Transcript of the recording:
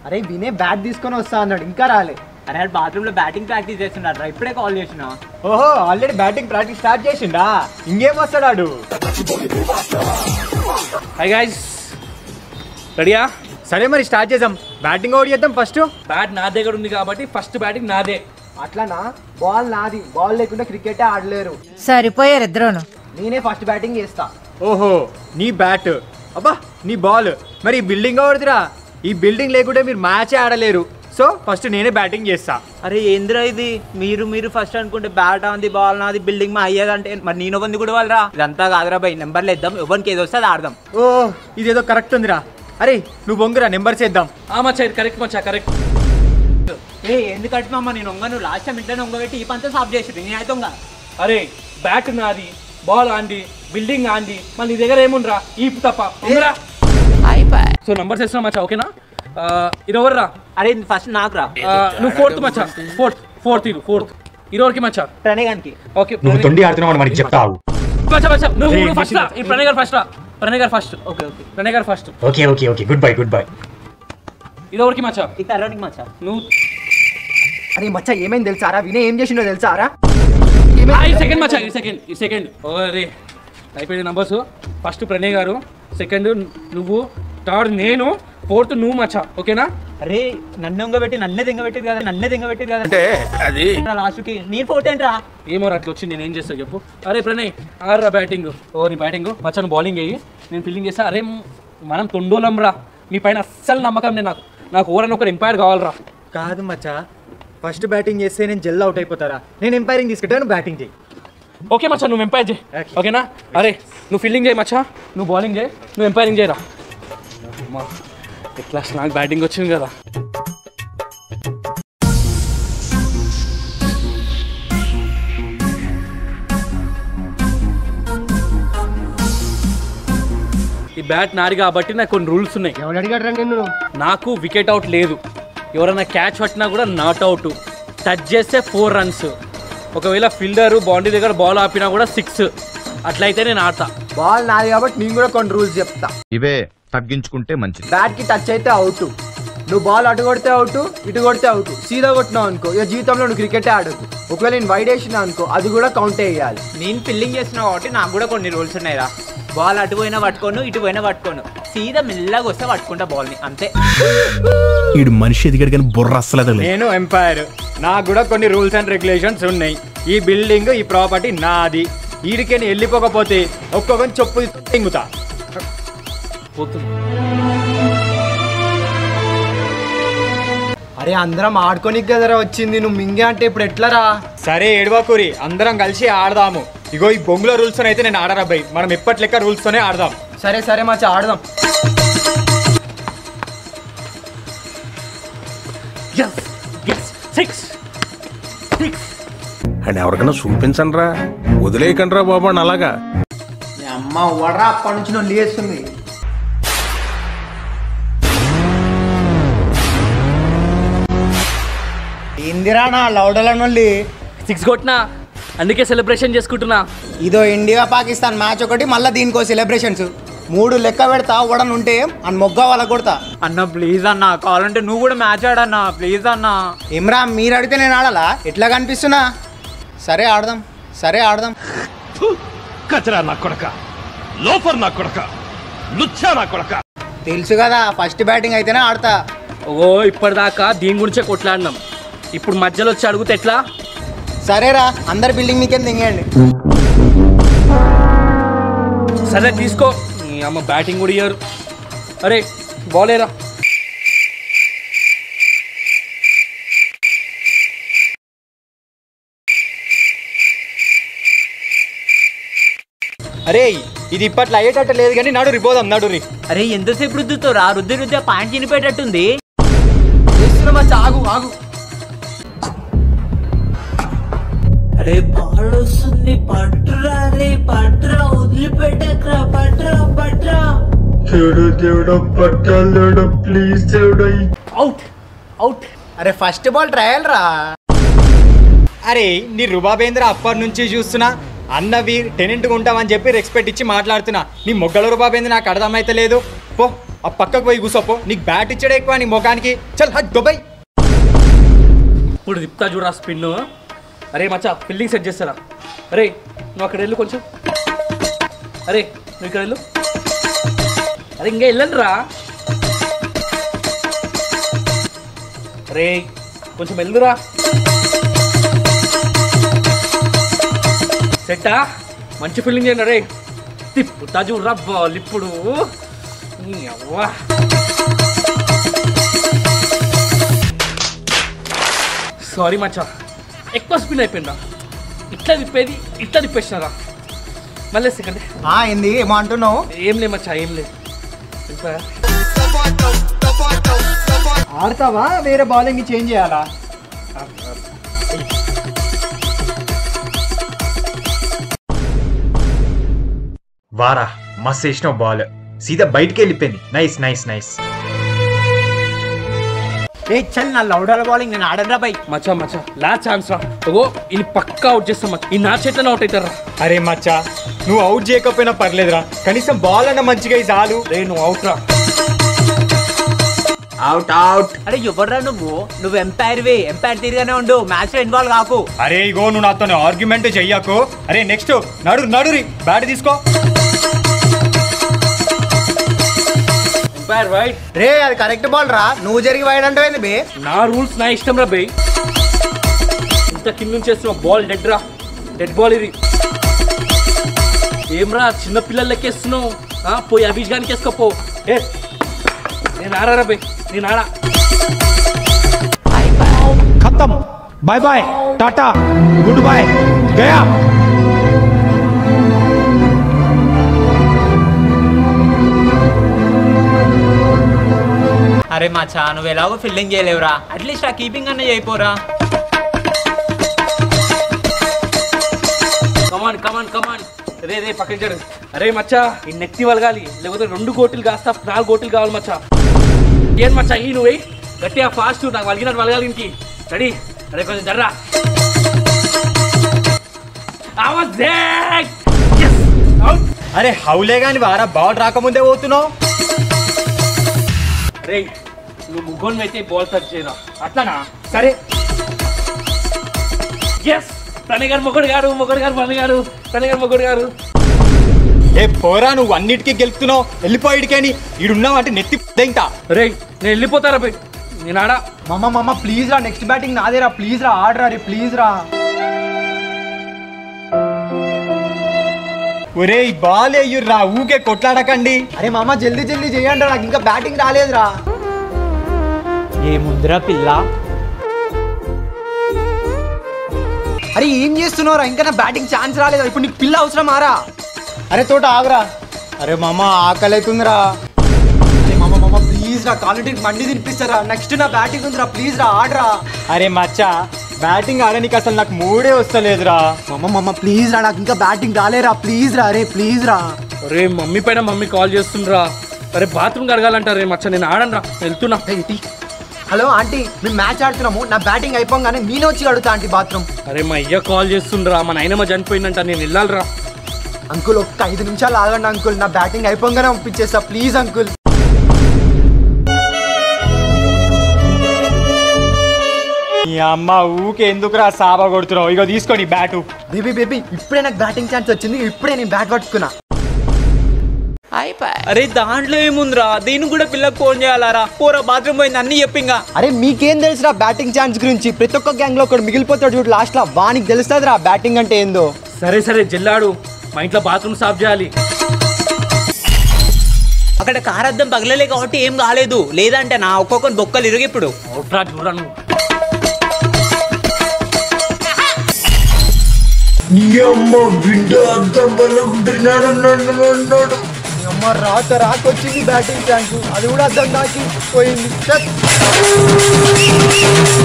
అరే వినే బ్యాట్ తీసుకొని వస్తా అన్నాడు ఇంకా రాలే అరే బాత్రూమ్ లో బ్యాటింగ్ ప్రాక్టీస్ చేస్తున్నాడు ఇప్పుడే కాల్ చేసిన ఓహో ఆల్రెడీ బ్యాటింగ్ ప్రాక్టీస్ స్టార్ట్ చేసిండా ఇంకేం వస్తాడాడు హై గైస్ రెడీయా సరే మరి స్టార్ట్ చేద్దాం బ్యాటింగ్ ఓడి చేద్దాం ఫస్ట్ బ్యాట్ నా దగ్గర ఉంది కాబట్టి ఫస్ట్ బ్యాటింగ్ నాదే అట్లానా బాల్ నాది బాల్ లేకుండా క్రికెట్ ఆడలేరు సరిపోయారు ఇద్దరును నేనే ఫస్ట్ బ్యాటింగ్ చేస్తా ఓహో నీ బ్యాట్ అబ్బా నీ బాల్ మరి ఈ బిల్డింగ్ ఎవరిదిరా ఈ బిల్డింగ్ లేకుంటే మీరు మ్యాచే ఆడలేరు సో ఫస్ట్ నేనే బ్యాటింగ్ చేస్తా అరే ఏంద్రా ఇది మీరు మీరు ఫస్ట్ అనుకుంటే బ్యాట్ ఉంది బాల్ నాది బిల్డింగ్ మా అయ్యేదంటే మరి నేను ఉంది కూడా వాళ్ళరా ఇదంతా కాదురా బై నెంబర్లు వేద్దాం ఎవరికి ఏదో వస్తే అది ఆడదాం ఓ ఇదేదో కరెక్ట్ ఉందిరా అరే నువ్వు బొంగురా నెంబర్స్ వేద్దాం ఆ మచ్చా ఇది కరెక్ట్ మచ్చా కరెక్ట్ ఏ ఎందుకు అట్టినమ్మా నేను ఒంగ నువ్వు లాస్ట్ టైం ఇంట్లోనే ఒంగబెట్టి ఈ పంతా సాఫ్ చేసి నేను అయితే ఒంగ అరే బ్యాట్ నాది బాల్ ఆంది బిల్డింగ్ ఆంది మళ్ళీ నీ దగ్గర ఏముండ్రా ఈ తప్ప ఉందిరా సో నంబర్స్ వేస్తున్నా మచ్చా ఓకేనా ఆ, ఇది ఎవర్రా అరే ఫస్ట్ నాకు రా ఆ, నువ్వు ఫోర్త్ మచ్చా ఫోర్త్ ఫోర్త్ ఇది ఫోర్త్ ఇరవరికి మచ్చా ప్రణయగానికి ఓకే నువ్వు తొండి ఆడుతున్నావు మనకి చెప్తావు మచ్చా మచ్చా నువ్వు Hey, నువ్వు ఫస్ట్ రా ఈ ప్రణయ్ గారు ఫస్ట్ రా ప్రణయ్ గారు ఫస్ట్ ఓకే ఓకే ప్రణయ్ గారు first okay okay okay good bye good bye ఇది ఎవరికి మచ్చా ఈ తర్వానికి మచ్చా నువ్వు అరే మచ్చ ఏమైంది తెలుసారా వినే ఏం చేసిండో తెలుసారా ఆ, ఈ సెకండ్ మచ్చా ఈ సెకండ్ ఈ సెకండ్ ఓరే అయిపోయింది నంబర్స్ ఫస్ట్ ప్రణయ్ గారు సెకండ్ నువ్వు థర్డ్ నేను ఫోర్త్ నువ్వు మచ్చా ఓకేనా అరే నన్ను ఒంగబెట్టి నన్నే దింగబెట్టింది కదా నన్నే దింగబెట్టింది కదా అంటే అది లాస్ట్కి నేను ఫోర్త్ ఏంట్రా ఏమో రా అట్లా వచ్చి నేను ఏం చేస్తా చెప్పు అరే ప్రణయ్ ఆర్రా బ్యాటింగ్ ఓ నీ బ్యాటింగ్ మచ్చా నువ్వు బౌలింగ్ అయ్యి నేను ఫీల్డింగ్ చేస్తా అరే మ్, మనం తొండోలం రా నీ పైన అస్సలు నమ్మకం నేను నాకు నాకు ఓరని ఒకరు ఎంపైర్ కావాలరా కాదు మచ్చా ఫస్ట్ బ్యాటింగ్ చేస్తే నేను జల్ అవుట్ అయిపోతారా నేను ఎంపైరింగ్ తీసుకుంటాను బ్యాటింగ్ చేయి ఓకే మచ్చా నువ్వు ఎంపైర్ చేయి ఓకేనా అరే నువ్వు ఫీల్డింగ్ చేయి మచ్చా నువ్వు బౌలింగ్ చేయి నువ్వు ఎంపైరింగ్ చేయరా అమ్మా, ఎట్లా నాకు బ్యాటింగ్ వచ్చింది కదా ఈ బ్యాట్ నాది కాబట్టి నాకు కొన్ని రూల్స్ ఉన్నాయి ఎవడు అడిగాడు నిన్ను నాకు వికెట్ అవుట్ లేదు ఎవరైనా క్యాచ్ పట్టినా కూడా నాట్ అవుట్ టచ్ చేస్తే ఫోర్ రన్స్ ఒకవేళ ఫీల్డర్ బౌండరీ దగ్గర బాల్ ఆపినా కూడా సిక్స్ అట్లయితే నేను ఆడతా బాల్ నాది కాబట్టి నేను కూడా కొన్ని రూల్స్ చెప్తా ఇవే తగ్గించుకుంటే మంచిది బ్యాట్ కి టచ్ అయితే అవుట్ నువ్వు బాల్ అటు కొడితే అవుట్ ఇటు కొడితే అవుట్ సీదా కొట్టినావు అనుకో ఇక జీవితంలో నువ్వు క్రికెట్ ఆడకు ఒకవేళ నేను వైడ్ వేసిన అనుకో అది కూడా కౌంట్ వేయాలి నేను ఫీల్డింగ్ చేస్తున్నా కాబట్టి నాకు కూడా కొన్ని రూల్స్ ఉన్నాయిరా బాల్ అటు పోయినా పట్టుకోను ఇటు పోయినా పట్టుకోను సీదా మెల్లగా వస్తే పట్టుకుంటా బాల్ని అంతే ఈడు మనిషి ఎదిగాడు కానీ బుర్ర అస్సలేదు నేను ఎంపైర్ నాకు కూడా కొన్ని రూల్స్ అండ్ రెగ్యులేషన్స్ ఉన్నాయి ఈ బిల్డింగ్ ఈ ప్రాపర్టీ నాది ఈడికి వెళ్ళిపోకపోతే ఒక్కొక్కరిని చెప్పు తింగుతా పోతుంది అరే అందరం ఆడుకోనికి కదరా వచ్చింది నువ్వు మింగే అంటే ఇప్పుడు ఎట్లరా సరే ఏడవకూరి అందరం కలిసి ఆడదాము ఇగో ఈ బొంగుల రూల్స్ అయితే నేను ఆడరాబాయి మనం ఎప్పటి లెక్క రూల్స్ తోనే ఆడదాం సరే సరే మచ్చా ఆడదాం సిక్స్ అండ్ ఎవరికైనా చూపించండి రా వదిలేయకండి రా బాబు అని అలాగా అమ్మ వడరా అప్పటి నుంచి నన్ను లేస్తుంది ఇందిరా నా లౌడల నుండి సిక్స్ కొట్టినా అందుకే సెలబ్రేషన్ చేసుకుంటున్నా ఇదో ఇండియా పాకిస్తాన్ మ్యాచ్ ఒకటి మళ్ళీ దీనికో సెలబ్రేషన్స్ మూడు లెక్క పెడతా ఓడన్ ఉంటే అని మొగ్గ వాళ్ళ కొడతా అన్న ప్లీజ్ అన్న కావాలంటే నువ్వు కూడా మ్యాచ్ ఆడన్నా ప్లీజ్ అన్న ఏమ్రా మీరు అడిగితే నేను ఆడాలా ఎట్లా కనిపిస్తున్నా సరే ఆడదాం సరే ఆడదాం కచరా నా కొడక లోఫర్ నా కొడక లుచ్చా నా కొడక తెలుసు కదా ఫస్ట్ బ్యాటింగ్ అయితేనే ఆడతా ఓ ఇప్పటిదాకా దీని గురించే కొట్లాడినాం ఇప్పుడు మధ్యలో వచ్చి అడిగితే ఎట్లా సరేరా అందరి బిల్డింగ్ మీకేం దింగండి సరే తీసుకో నీ అమ్మ బ్యాటింగ్ కూడా ఇయ్యారు అరే బాలేరా అరే ఇది ఇప్పట్లో అయ్యేటట్టు లేదు కానీ నడు రిపోదాం నడు రి అరే ఎంతసేపు రుద్దుతావు రా రుద్ది రుద్ది ఆ పాయింట్ చినిపోయేటట్టుంది మచ్చా ఆగు ఆగు అరే బాల్ వస్తుంది పట్రా రే పట్రా వదిలిపెట్టకరా పట్రా పట్రా అవుట్ అవుట్ అరే ఫస్ట్ బాల్ ట్రయల్ రా అరే నీ రుబాబేంద్ర అప్పటి నుంచి చూస్తున్నా అన్నవి టెనెంట్గా ఉంటామని చెప్పి రెస్పెక్ట్ ఇచ్చి మాట్లాడుతున్నా నీ మొగ్గల రూపాయి ఏంది నాకు అర్థమైతే లేదు పో ఆ పక్కకు పోయి కూసోపో నీకు బ్యాట్ ఇచ్చాడే ఎక్కువ నీ ముఖానికి చల్ హట్ దుబాయ్ ఇప్పుడు తిప్పుతా చూడరా స్పిన్ అరే మచ్చా ఫీల్డింగ్ సెట్ చేస్తారా అరే నువ్వు అక్కడ వెళ్ళు కొంచెం అరే నువ్వు ఇక్కడ వెళ్ళు అరే ఇంకా వెళ్ళండి రా అరే కొంచెం వెళ్దురా సెట్టా మంచి ఫీల్డింగ్ చేయండి అరే తిప్పుతా చూడరా బాల్ ఇప్పుడు నీ అవ్వా సారీ మచ్చా ఎక్కువ స్పిన్ అయిపోయిందా ఇట్లా తిప్పేది ఇట్లా తిప్పేసినారా మళ్ళీ సెకండ్ ఆ ఏంది ఏమో అంటున్నావు ఏం లేదు మచ్చా ఏం లేదు ఇంకా ఆడతావా వేరే బౌలింగ్ చేంజ్ చేయాలా వారా మస్తు వేసినావు బాల్ సీదా బయటికి వెళ్ళిపోయింది నైస్ నైస్ నైస్ ఏ చల్ నా లౌడర్ బౌలింగ్ నేను ఆడను రా బై మచ్చా మచ్చా లాస్ట్ ఛాన్స్ రా ఓ ఇది పక్కా అవుట్ చేస్తాం మచ్చా ఈ నా చేతిలో అవుట్ అవుతారా అరే మచ్చా నువ్వు అవుట్ చేయకపోయినా పర్లేదురా కనీసం బాల్ అన్న మంచిగా అయి చాలు రే నువ్వు అవుట్ రా అవుట్ అవుట్ అరే ఎవర్రా నువ్వు నువ్వు ఎంపైర్ వే ఎంపైర్ తీరుగానే ఉండు మ్యాచ్ లో ఇన్వాల్వ్ కాకు అరే ఇగో నువ్వు నాతో ఆర్గ్యుమెంట్ చెయ్యకు అరే నెక్స్ట్ నడు నడురి బ్యాట్ తీసుకో ఎంపైర్ రైట్ రే అది కరెక్ట్ బాల్ రా నువ్వు జరిగి వైడ్ అంటే ఏంది బే నా రూల్స్ నా ఇష్టం రా బే ఇంత కింద నుంచి వేస్తున్న బాల్ డెడ్ రా డెడ్ బాల్ ఇది ఏం రా చిన్న పిల్లలు లెక్కేస్తున్నావు ఆ, పోయి అభిష్ గానికి వేసుకోపో ఏ నేను ఆడారా బే నేను ఆడా खत्म bye bye tata good bye गया అరే మచ్చా నువ్వు ఎలాగో ఫీల్డింగ్ చేయలేవురా అట్లీస్ట్ ఆ కీపింగ్ అన్న చేయిపోరా కమాన్ కమాన్ కమాన్ రే రే పక్కన చెడు అరే మచ్చా ఈ నెత్తి వలగాలి లేకపోతే రెండు కోట్లు కాస్తా నాలుగు కోట్లు కావాలి మచ్చా ఏం మచ్చా ఈ నువ్వు గట్టిగా ఫాస్ట్ నాకు వలిగినట్టు వలగాలి ఇంటికి రెడీ అరే కొంచెం జర్రా అవుట్ అరే హౌలే గాని వారా బాల్ రాకముందే పోతున్నావు రే నువ్వు ముగ్గురు అయితే బాల్ టచ్ చేయరా అట్లానా సరే ఎస్ ప్రణయ్ గారు మొగడు గారు మొగడు గారు ప్రణయ్ గారు ప్రణయ్ గారు మొగడు గారు ఏ పోరా నువ్వు అన్నిటికీ గెలుపుతున్నావు వెళ్ళిపోయిడికని ఈడున్నావు అంటే నెత్తి ఇంకా రే నేను వెళ్ళిపోతారా బై నేను ఆడా మమ్మ మమ్మ ప్లీజ్ రా నెక్స్ట్ బ్యాటింగ్ నాదేరా ప్లీజ్ రా ఆడరా రే ప్లీజ్ రా ఒరే ఈ బాల్ వేయుర్రా ఊకే కొట్లాడకండి అరే మామ జల్దీ జల్దీ చేయండి నాకు ఇంకా బ్యాటింగ్ రాలేదురా ఏముందిరా పిల్ల అరే ఏం చేస్తున్నావురా ఇంకా నా బ్యాటింగ్ ఛాన్స్ రాలేదు ఇప్పుడు నీకు పిల్ల అవసరం ఆరా అరే తోట ఆగురా అరే మామ ఆకలి అవుతుందిరా అరే మామ మామ ప్లీజ్ రా క్వాలిటీ మండి తినిపిస్తారా నెక్స్ట్ నా బ్యాటింగ్ ఉందిరా ప్లీజ్ రా ఆడరా అరే మచ్చా బ్యాటింగ్ ఆడడానికి అసలు నాకు మూడే వస్తలేదురా మామ మామ ప్లీజ్ రా నాకు ఇంకా బ్యాటింగ్ రాలేరా ప్లీజ్ రా అరే ప్లీజ్ రా అరే మమ్మీ పైన మమ్మీ కాల్ చేస్తుండ్రా అరే బాత్రూమ్ కడగాలంటారే మచ్చ నేను ఆడను రా వెళ్తున్నా ఏంటి హలో ఆంటీ మేము మ్యాచ్ ఆడుతున్నాము నా బ్యాటింగ్ అయిపోగానే నేనే వచ్చి అడుగుతా ఆంటీ బాత్రూమ్ అరే మా అయ్య కాల్ చేస్తుండ్రా మా నాయనమ్మ చనిపోయిందంట నేను వెళ్ళాలిరా అంకుల్ ఒక్క ఐదు నిమిషాలు ఆగండి అంకుల్ నా బ్యాటింగ్ అయిపోగానే పంపించేస్తా ప్లీజ్ అంకుల్ ఈ అమ్మ ఊకే ఎందుకురా సాబా కొడుతున్నావు ఇగో తీసుకోండి బ్యాటు బేబీ బేబీ ఇప్పుడే నాకు బ్యాటింగ్ ఛాన్స్ వచ్చింది ఇప్పుడే నేను బ్యాట్ పట్టుకున్నా అరే దాంట్లో ఏముందిరా దీనికి కూడా పిల్లకు ఫోన్ చేయాలారా పోరా బాత్రూమ్ పోయింది అన్ని చెప్పింగా అరే మీకేం తెలుసురా బ్యాటింగ్ ఛాన్స్ గురించి ప్రతి ఒక్క గ్యాంగ్ లో ఒకడు మిగిలిపోతాడు చూడు లాస్ట్ లో వానికి తెలుస్తుందిరా బ్యాటింగ్ అంటే ఏందో సరే సరే జల్లాడు మా ఇంట్లో బాత్రూమ్ సాఫ్ చేయాలి అక్కడ కారద్దం పగలలే కాబట్టి ఏం కాలేదు లేదంటే నా ఒక్కొక్కరు బొక్కలు ఇరుగు ఇప్పుడు అవుట్రా చూడరా నువ్వు అమ్మ రాత రాక వచ్చింది బ్యాటింగ్ ఛాన్స్ అది కూడా అర్థం దాకి పోయింది